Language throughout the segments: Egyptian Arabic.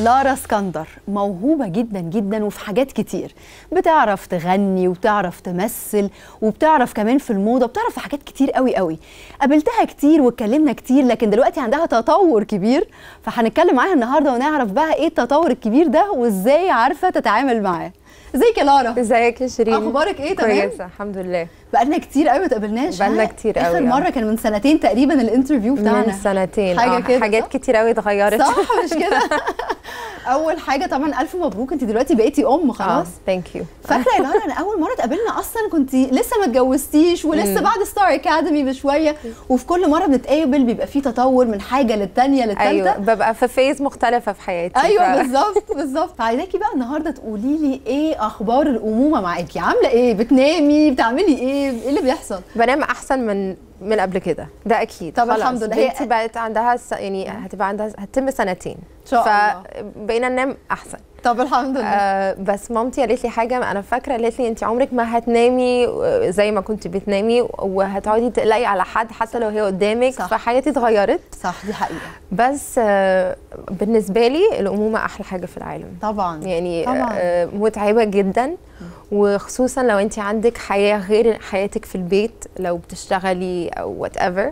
لارا اسكندر موهوبة جدا جدا وفي حاجات كتير بتعرف تغني وبتعرف تمثل وبتعرف كمان في الموضة وبتعرف في حاجات كتير قوي قوي قابلتها كتير واتكلمنا كتير لكن دلوقتي عندها تطور كبير فهنتكلم معاها النهاردة ونعرف بقى ايه التطور الكبير ده وازاي عارفة تتعامل معاه ازيك يا لارا ازيك يا شيرين اخبارك ايه تمام كويسه الحمد لله بقالنا كتير قوي ما اتقابلناش بقالنا ها؟ كتير اخر قوي، آه. مرة كان من سنتين تقريبا الانترفيو بتاعنا من سنتين حاجة آه، كده، حاجات صح؟ كتير قوي اتغيرت صح مش كده اول حاجه طبعا الف مبروك انت دلوقتي بقيتي ام خلاص ثانك يو فاكره يا لارا انا اول مره اتقابلنا اصلا كنت لسه ما اتجوزتيش ولسه بعد ستار اكاديمي بشويه وفي كل مره بنتقابل بيبقى في تطور من حاجه للتانيه للتالته ايوه ببقى في فيز مختلفه في حياتي ايوه ف- بالظبط بالظبط عايزاكي بقى النهارده تقولي لي ايه اخبار الامومه معاكي عامله ايه بتنامي بتعملي ايه ايه اللي بيحصل بنام احسن من من قبل كده ده اكيد طب خلاص، الحمد لله. هي- بنتي بقت عندها س... يعني هتبقى عندها هتتم سنتين إن شاء الله. فبقينا ننام احسن طب الحمد لله آه بس مامتي قالت لي حاجه انا فاكره قالت لي انت عمرك ما هتنامي آه، زي ما كنت بتنامي وهتقعدي تقلقي على حد حتى لو هي قدامك صح. فحياتي اتغيرت صح دي حقيقه بس آه، بالنسبه لي الامومه احلى حاجه في العالم طبعا يعني طبعاً. آه، متعبه جدا وخصوصا لو انت عندك حياه غير حياتك في البيت لو بتشتغلي او وات ايفر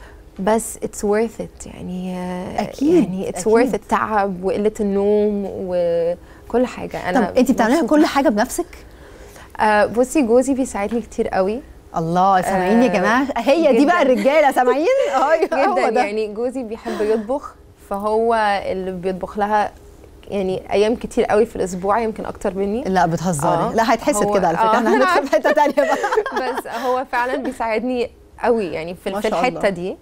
بس اتس worth it يعني آه، أكيد، يعني اتس أكيد. worth التعب وقله النوم وكل حاجه انا طب انت بتعملي مبسوطة. كل حاجه بنفسك آه بصي جوزي بيساعدني كتير قوي الله سامعين يا آه، جماعه هي دي بقى جداً. الرجاله سامعين ايوه هو جدا ده. يعني جوزي بيحب يطبخ فهو اللي بيطبخ لها يعني ايام كتير قوي في الاسبوع يمكن اكتر مني لا بتهزري آه. لا هيتحسد هو- كده على فكره آه. احنا هندخل في حته ثانيه بقى بس هو فعلا بيساعدني قوي يعني في ما في شاء الحته الله. دي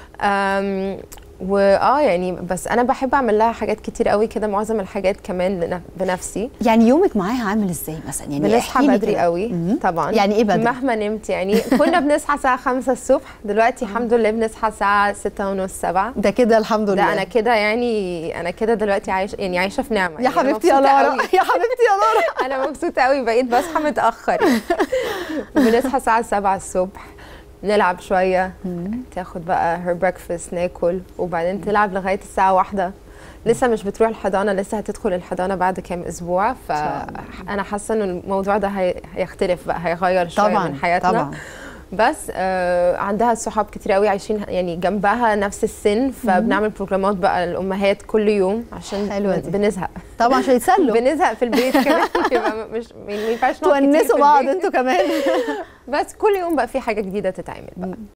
أم، واه يعني بس انا بحب اعمل لها حاجات كتير قوي كده معظم الحاجات كمان لن- بنفسي يعني يومك معاها عامل ازاي مثلا يعني بنصحى احكي لي بدري كده. قوي مهم. طبعا يعني ايه بدري مهما نمت يعني كنا بنصحى الساعه 5 الصبح دلوقتي الحمد لله بنصحى الساعه 6 ونص 7 ده كده الحمد لله ده انا كده يعني انا كده دلوقتي عايشه يعني عايشه في نعمه يا يعني حبيبتي يا مبسوطة لارا قوي. يا حبيبتي يا لارا انا مبسوطه قوي بقيت بصحى متاخر بنصحى الساعه 7 الصبح نلعب شويه تاخد بقى هير بريكفاست ناكل وبعدين تلعب لغايه الساعه واحدة لسه مش بتروح الحضانه لسه هتدخل الحضانه بعد كام اسبوع فانا حاسه ان الموضوع ده هي- هيختلف بقى هيغير شويه طبعا من حياتنا طبعا بس آه عندها صحاب كتير قوي عايشين يعني جنبها نفس السن فبنعمل بروجرامات بقى الامهات كل يوم عشان حلوة دي. بنزهق طبعا عشان يتسلوا بنزهق في البيت كمان يبقى مش ما ينفعش نقعد كتير تونسوا في بعض البيت. انتوا كمان بس كل يوم بقى في حاجه جديده تتعمل بقى